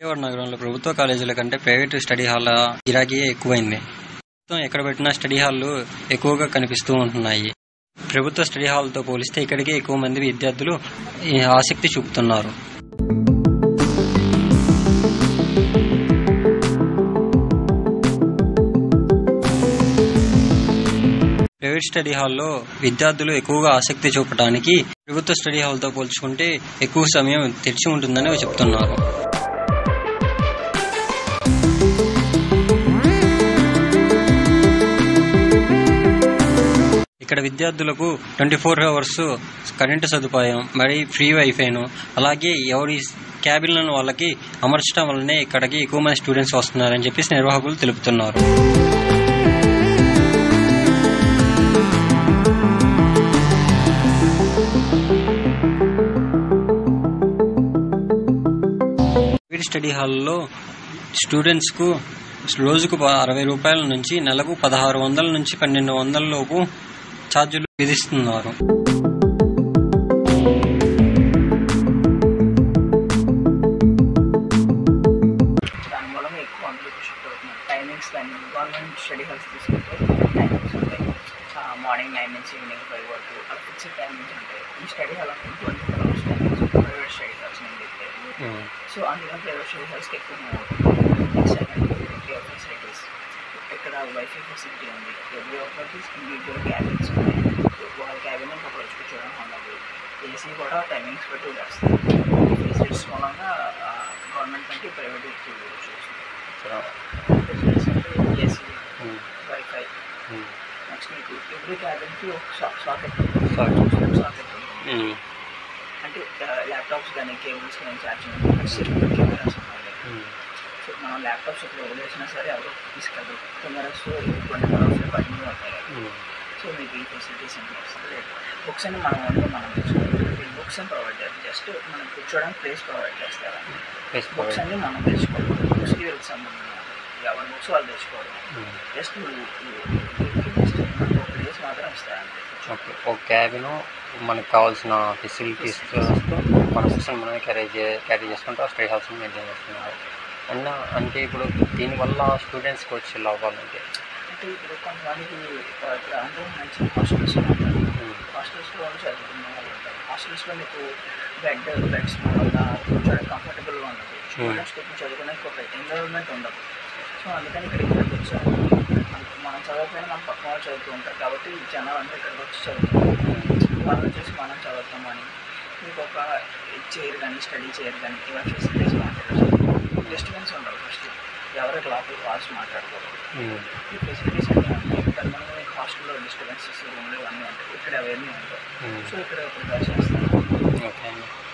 విజయవాడ నగరంలో ప్రభుత్వ కాలేజీల కంటే ప్రైవేట్ స్టడీ హాల్ల గిరాకీ ఎక్కువైంది మొత్తం ఎక్కడ పెట్టినా స్టడీ హాల్లు ఎక్కువగా కనిపిస్తూ ఉంటున్నాయి ప్రభుత్వ స్టడీ హాల్తో పోలిస్తే ఇక్కడికే ఎక్కువ మంది విద్యార్థులు ఈ ఆసక్తి చూపుతున్నారు ప్రైవేట్ స్టడీ హాల్లో విద్యార్థులు ఎక్కువగా ఆసక్తి చూపడానికి ప్రభుత్వ స్టడీ హాల్తో పోల్చుకుంటే ఎక్కువ సమయం తెరిచి ఉంటుందని చెప్తున్నారు ఇక్కడ విద్యార్థులకు ట్వంటీ ఫోర్ అవర్స్ కరెంటు సదుపాయం మరి ఫ్రీ వైఫైను అలాగే ఎవరి క్యాబిన్లను వాళ్ళకి అమర్చడం వల్లనే ఇక్కడికి ఎక్కువ మంది స్టూడెంట్స్ వస్తున్నారని చెప్పేసి నిర్వాహకులు తెలుపుతున్నారు ప్రైవేట్ స్టడీ హాల్లో స్టూడెంట్స్కు రోజుకు ప- అరవై రూపాయల నుంచి నెలకు పదహారు వందల నుంచి పన్నెండు వందల లోపు ఛార్జీలు విధిస్తున్నారు దాని మూలంగా ఎక్కువ అందులోకి షిఫ్ట్ అవుతున్నారు టైమింగ్స్ కానీ గవర్నమెంట్ స్టడీ హాల్స్ తీసుకుంటే టైమింగ్స్ ఉంటాయి మార్నింగ్ నైన్ నుంచి ఈవినింగ్ ఫైవ్ వరకు అలా ఫిక్స్డ్ టైమింగ్స్ ఉంటాయి ఈ స్టడీ హాల్ అంటే twenty four hours timings private study halls నేను చెప్పేది సో అందులో ప్రైవేట్ స్టడీ హాల్స్కి ఎక్కువ నెక్స్ట్ ఫెసిలిటీస్ ఇక్కడ వైఫై ఫెసిలిటీ ఉంది ఎవ్రీ ఒక్కరికి ఇండివిజువల్ క్యాబిన్స్ ఉన్నాయి వాళ్ళ క్యాబిన్ ఒకరు వచ్చి కూర్చోవడం ఉండదు ఏసీ కూడా టైమింగ్స్ బట్టి వేస్తారు ఈ ఫెసిలిటీస్ మూలంగా గవర్నమెంట్ కంటే ప్రైవేట్ ఎక్కువ చూస్తుంది ఫెసిలిటీస్ అంటే ఏసీ వైఫై నెక్స్ట్ మీకు ఎవ్రీ క్యాబిన్కి ఒక షాక్ సాకెట్ Socket. సాకెట్ అంటే ల్యాప్టాప్స్ కానీ కేబుల్స్ కానీ ఛార్జింగ్ సెక్యూరిటీ కెమెరాస్ ఉన్నాయి సో మనం ల్యాప్టాప్స్ ఇక్కడ వదిలేసినా సరే ఎవరు తీసుకెళ్ళరు cameras twenty four hours putting ఉంటాయి సో మీకు ఈ ఫెసిలిటీస్ అన్ని వస్తాయి బుక్స్ అని మనం ఓన్లీ మనం తెచ్చుకోవాలి బుక్స్ అని ప్రొవైడ్ చేయాలి జస్ట్ మనం కూర్చోవడానికి ప్లేస్ ప్రొవైడ్ చేస్తారు బుక్స్ అన్ని మనం తెచ్చుకోవాలి బుక్స్కి వీళ్ళకి సంబంధం లేదు. ఎవరి బుక్స్ వాళ్ళు తెచ్చుకోవాలి జస్ట్ జస్ట్ ఒక ప్లేస్ మాత్రం ఇస్తారంటే ఓకే ఒక క్యాబిన్ మనకు కావాల్సిన ఫెసిలిటీస్ మన బుక్స్ని మనమే క్యారీ చే క్యారీ చేసుకుంటూ స్టడీ హౌస్ని మెయింటైన్ చేస్తున్నారు అండ్ అంటే ఇప్పుడు దీనివల్ల స్టూడెంట్స్కి వచ్చే లాభాలు అంటే అంటే ఇప్పుడు కొంతమందికి ఆ, ఇక్కడ అంటే మంచి హాస్టల్స్ ఉంటారు హాస్టల్స్లో వాళ్ళు చదువుకున్న వాళ్ళు ఉంటారు హాస్టల్స్లో మీకు బెడ్ బెడ్స్ వల్ల కూర్చోడానికి కంఫర్టబుల్గా ఉండదు స్టూడెంట్స్ కొంచెం చదువుకోవడానికి ఒక ఎన్విరాన్మెంట్ ఉండదు సో అందుకని ఇక్కడ ఇక్కడికి వచ్చారు మనకు మనం చదవకపోయినా మన పక్కన వాళ్ళు చదువుతూ ఉంటారు కాబట్టి ఈ జనాలు అందరూ ఇక్కడికి వచ్చి చదువుతారు వాళ్ళు వచ్చేసి మనం చదువుతామని మీకు ఒక చైర్ కానీ స్టడీ చైర్ కానీ ఇలా ఫెసిలిటీస్ మాట్లాడారు డిస్టర్బెన్స్ ఉండదు ఫస్ట్ ఎవరు లోపల వాల్స్ మాట్లాడుకోరు ఈ ఫెసిలిటీస్ అన్నీ ఉంటాయి ఇక్కడ మనం మీకు హాస్టల్లో డిస్టర్బెన్సెస్ రూమ్లు అన్నీ ఉంటాయి ఇక్కడ అవన్నీ ఉంటాయి సో ఇక్కడ ప్రిపేర్ చేస్తాను ఓకే అండి